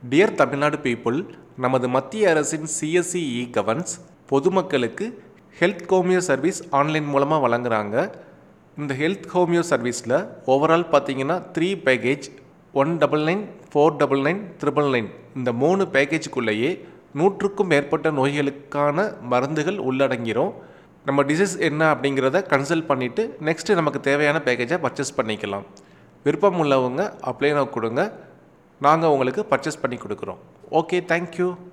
dear Tamil Nadu people நமது மத்திய அரசின் சிஎஸ்சி இ கவர்ன்ஸ் பொதுமக்களுக்கு ஹெல்த் ஹோமியோ சர்வீஸ் ஆன்லைன் மூலமாக வழங்குறாங்க இந்த ஹெல்த் ஹோமியோ சர்வீஸில் ஓவரால் பார்த்தீங்கன்னா three package one double nine four double nine triple nine இந்த மூணு பேக்கேஜுக்குள்ளேயே நூற்றுக்கும் மேற்பட்ட நோய்களுக்கான மருந்துகள் உள்ளடங்கிரும் நம்ம டிசீஸ் என்ன அப்படிங்கிறத கன்சல்ட் பண்ணிவிட்டு நெக்ஸ்ட்டு நமக்கு தேவையான பேக்கேஜை பர்ச்சேஸ் பண்ணிக்கலாம் விருப்பம் உள்ளவங்க அப்ளை கொடுங்க நாங்கள் உங்களுக்கு பர்ச்சேஸ் பண்ணி கொடுக்குறோம் ஓகே தேங்க்யூ